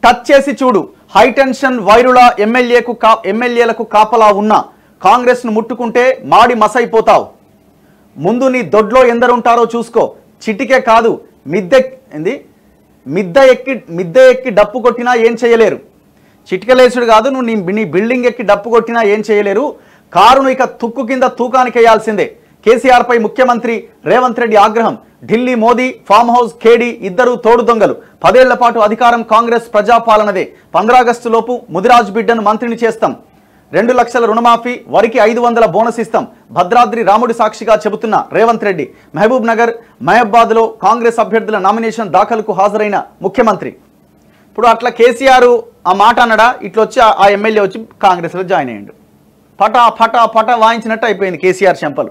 touch చేసి చూడు high tension వైరుల ఎమ్మెల్యేకు కా ఎమ్మెల్యేలకు కాపలా ఉన్న కాంగ్రెస్ను ముట్టుకుంటే మాడి మసైపోతావు ముందు నీ దొడ్లో ఎందరుంటారో చూసుకో చిటికే కాదు మిద్దె ఏంది మిద్ద ఎక్కి మిద్దె ఎక్కి డప్పు కొట్టినా ఏం చేయలేరు చిటికలేసుడు కాదు నువ్వు నీ నీ బిల్డింగ్ ఎక్కి డప్పు కొట్టినా ఏం చేయలేరు కారును ఇక తుక్కు కింద తూకానికి వేయాల్సిందే కేసీఆర్ పై ముఖ్యమంత్రి రేవంత్ రెడ్డి ఆగ్రహం ఢిల్లీ మోదీ ఫామ్ హౌస్ కేడీ ఇద్దరు తోడు దొంగలు పదేళ్ల పాటు అధికారం కాంగ్రెస్ ప్రజాపాలనదే పంద్రాగస్టు లోపు ముదిరాజ్ బిడ్డను మంత్రిని చేస్తాం రెండు లక్షల రుణమాఫీ వరికి ఐదు వందల బోనస్ ఇస్తాం భద్రాద్రి రాముడి సాక్షిగా చెబుతున్న రేవంత్ రెడ్డి మహబూబ్ నగర్ మహబాద్లో కాంగ్రెస్ అభ్యర్థుల నామినేషన్ దాఖలుకు హాజరైన ముఖ్యమంత్రి ఇప్పుడు అట్లా కేసీఆర్ ఆ మాట అన్నడా ఇట్లా వచ్చి ఆ- ఆ ఎమ్మెల్యే వచ్చి కాంగ్రెస్లో జాయిన్ అయ్యిండు పటా పటా పటా వాయించినట్టు అయిపోయింది కేసీఆర్ చెంపలు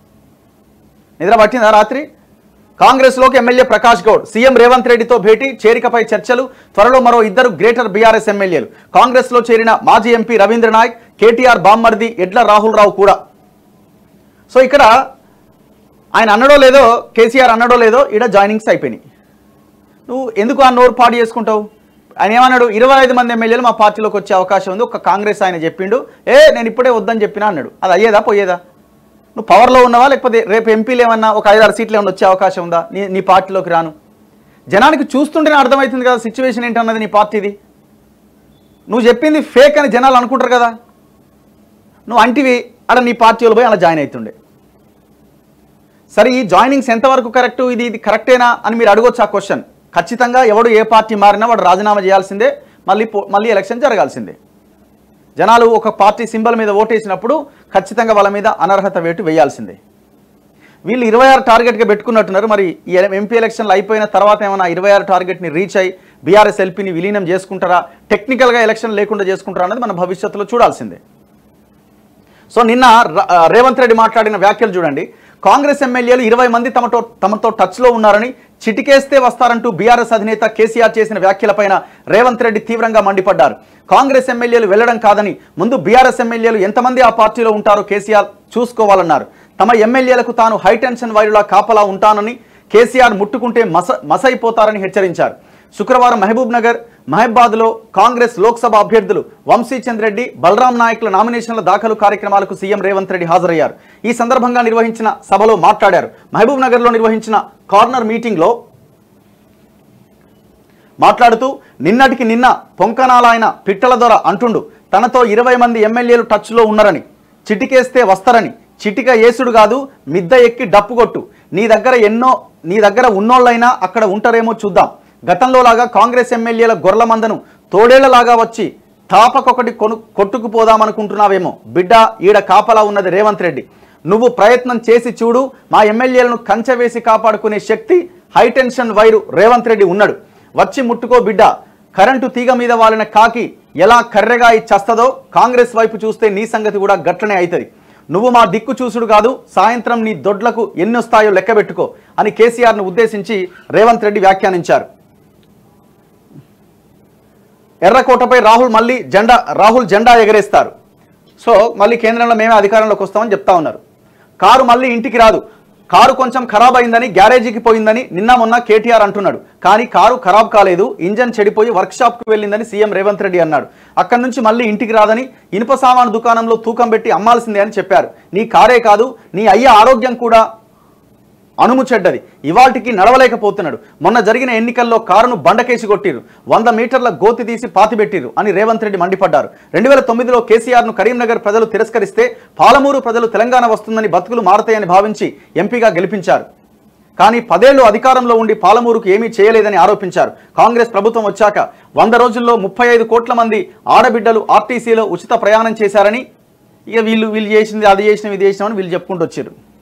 నిద్ర పట్టిందా రాత్రి కాంగ్రెస్లోకి ఎమ్మెల్యే ప్రకాష్ గౌడ్ సీఎం రేవంత్ రెడ్డితో భేటీ చేరికపై చర్చలు త్వరలో మరో ఇద్దరు గ్రేటర్ బీఆర్ఎస్ ఎమ్మెల్యేలు కాంగ్రెస్లో చేరిన మాజీ ఎంపీ రవీంద్ర నాయక్ కేటీఆర్ బామ్మర్ది ఎడ్ల రాహుల్ రావు కూడా సో ఇక్కడ ఆయన అన్నడో లేదో కేసీఆర్ అన్నడో లేదో ఇక్కడ జాయినింగ్స్ అయిపోయినాయి నువ్వు ఎందుకు ఆ నోరు పాడు చేసుకుంటావు ఆయన ఏమన్నాడు ఇరవై ఐదు మంది ఎమ్మెల్యేలు మా పార్టీలోకి వచ్చే అవకాశం ఉంది ఒక కాంగ్రెస్ ఆయన చెప్పిండు ఏ నేను ఇప్పుడే వద్దని చెప్పినా అన్నాడు అది అయ్యేదా పోయేదా నువ్వు పవర్లో ఉన్నావా లేకపోతే రేపు ఎంపీలు ఏమన్నా ఒక ఐదారు సీట్లు ఏమన్నా వచ్చే అవకాశం ఉందా నీ నీ పార్టీలోకి రాను జనానికి చూస్తుంటేనే అర్థమవుతుంది కదా సిచ్యువేషన్ ఏంటన్నది నీ పార్టీది నువ్వు చెప్పింది ఫేక్ అని జనాలు అనుకుంటారు కదా నువ్వు అంటివి అక్కడ నీ పార్టీలో పోయి అలా జాయిన్ అవుతుండే సరే ఈ జాయినింగ్స్ ఎంతవరకు కరెక్ట్ ఇది ఇది కరెక్టేనా అని మీరు అడగొచ్చు ఆ క్వశ్చన్ ఖచ్చితంగా ఎవడు ఏ పార్టీ మారినా వాడు రాజీనామా చేయాల్సిందే మళ్ళీ పో- మళ్ళీ ఎలక్షన్ జరగాల్సిందే జనాలు ఒక పార్టీ సింబల్ మీద ఓటేసినప్పుడు ఖచ్చితంగా వాళ్ళ మీద అనర్హత వేటు వేయాల్సిందే వీళ్ళు ఇరవై ఆరు టార్గెట్గా పెట్టుకున్నట్టున్నారు మరి ఈ ఎంపీ ఎలక్షన్లు అయిపోయిన తర్వాత ఏమైనా ఇరవై ఆరు టార్గెట్ని రీచ్ అయ్యి బీఆర్ఎస్ ఎల్పీని విలీనం చేసుకుంటారా టెక్నికల్గా ఎలక్షన్ లేకుండా చేసుకుంటారా అనేది మన భవిష్యత్తులో చూడాల్సిందే సో నిన్న ర- ఆ, రేవంత్ రెడ్డి మాట్లాడిన వ్యాఖ్యలు చూడండి కాంగ్రెస్ ఎమ్మెల్యేలు ఇరవై మంది తమతో తమతో టచ్లో ఉన్నారని చిటికేస్తే వస్తారంటూ బీఆర్ఎస్ అధినేత కేసీఆర్ చేసిన వ్యాఖ్యలపైన రేవంత్ రెడ్డి తీవ్రంగా మండిపడ్డారు కాంగ్రెస్ ఎమ్మెల్యేలు వెళ్లడం కాదని ముందు బీఆర్ఎస్ ఎమ్మెల్యేలు ఎంతమంది ఆ పార్టీలో ఉంటారో కేసీఆర్ చూసుకోవాలన్నారు తమ ఎమ్మెల్యేలకు తాను హైటెన్షన్ వైరులా కాపలా ఉంటానని కేసీఆర్ ముట్టుకుంటే మస మసైపోతారని హెచ్చరించారు శుక్రవారం మహబూబ్ నగర్ మహబాద్లో కాంగ్రెస్ లోక్సభ అభ్యర్థులు వంశీచంద్ రెడ్డి బలరాం నాయక్ల నామినేషన్ల దాఖలు కార్యక్రమాలకు సీఎం రేవంత్ రెడ్డి హాజరయ్యారు ఈ సందర్భంగా నిర్వహించిన సభలో మాట్లాడారు మహబూబ్ నగర్లో నిర్వహించిన కార్నర్ మీటింగ్లో మాట్లాడుతూ నిన్నటికి నిన్న పొంకనాలాయన పిట్టల దొర అంటుండు తనతో ఇరవై మంది ఎమ్మెల్యేలు టచ్లో ఉన్నారని చిటికేస్తే వస్తారని చిటిక ఏసుడు కాదు మిద్ద ఎక్కి డప్పు కొట్టు నీ దగ్గర ఎన్నో నీ దగ్గర ఉన్నోళ్ళైనా అక్కడ ఉంటారేమో చూద్దాం గతంలో లాగా కాంగ్రెస్ ఎమ్మెల్యేల గొర్రెల మందను తోడేళ్లలాగా వచ్చి తాపకొకటి కొను కొట్టుకుపోదామనుకుంటున్నావేమో బిడ్డ ఈడ కాపలా ఉన్నది రేవంత్ రెడ్డి నువ్వు ప్రయత్నం చేసి చూడు మా ఎమ్మెల్యేలను కంచె వేసి కాపాడుకునే శక్తి హైటెన్షన్ వైరు రేవంత్ రెడ్డి ఉన్నాడు వచ్చి ముట్టుకో బిడ్డ కరెంటు తీగ మీద వాలిన కాకి ఎలా కర్రెగా చస్తదో కాంగ్రెస్ వైపు చూస్తే నీ సంగతి కూడా గట్లనే అవుతుంది నువ్వు మా దిక్కు చూసుడు కాదు సాయంత్రం నీ దొడ్లకు ఎన్నొస్తాయో లెక్క పెట్టుకో అని కేసీఆర్ను ఉద్దేశించి రేవంత్ రెడ్డి వ్యాఖ్యానించారు ఎర్రకోటపై రాహుల్ మళ్ళీ జెండా రాహుల్ జెండా ఎగరేస్తారు సో మళ్ళీ కేంద్రంలో మేమే అధికారంలోకి వస్తామని చెప్తా ఉన్నారు కారు మళ్ళీ ఇంటికి రాదు కారు కొంచెం ఖరాబ్ అయిందని గ్యారేజీకి పోయిందని నిన్న మొన్న కేటీఆర్ అంటున్నాడు కానీ కారు ఖరాబ్ కాలేదు ఇంజన్ చెడిపోయి వర్క్షాప్కి వెళ్ళిందని సీఎం రేవంత్ రెడ్డి అన్నాడు అక్కడి నుంచి మళ్ళీ ఇంటికి రాదని ఇనుప సామాను దుకాణంలో తూకం పెట్టి అమ్మాల్సిందే అని చెప్పారు నీ కారే కాదు నీ అయ్య ఆరోగ్యం కూడా అనుము చెడ్డది ఇవాటికి నడవలేకపోతున్నాడు మొన్న జరిగిన ఎన్నికల్లో కారును బండకేసి కొట్టిరు వంద మీటర్ల గోతి తీసి పాతిపెట్టిరు అని రేవంత్ రెడ్డి మండిపడ్డారు రెండు వేల తొమ్మిదిలో కేసీఆర్ను కరీంనగర్ ప్రజలు తిరస్కరిస్తే పాలమూరు ప్రజలు తెలంగాణ వస్తుందని బతుకులు మారతాయని భావించి ఎంపీగా గెలిపించారు కానీ పదేళ్లు అధికారంలో ఉండి పాలమూరుకు ఏమీ చేయలేదని ఆరోపించారు కాంగ్రెస్ ప్రభుత్వం వచ్చాక వంద రోజుల్లో ముప్పై ఐదు కోట్ల మంది ఆడబిడ్డలు ఆర్టీసీలో ఉచిత ప్రయాణం చేశారని ఇక వీళ్ళు వీళ్ళు చేసింది అది చేసినాం ఇది చేసినామని వీళ్ళు చెప్పుకుంటూ వచ్చారు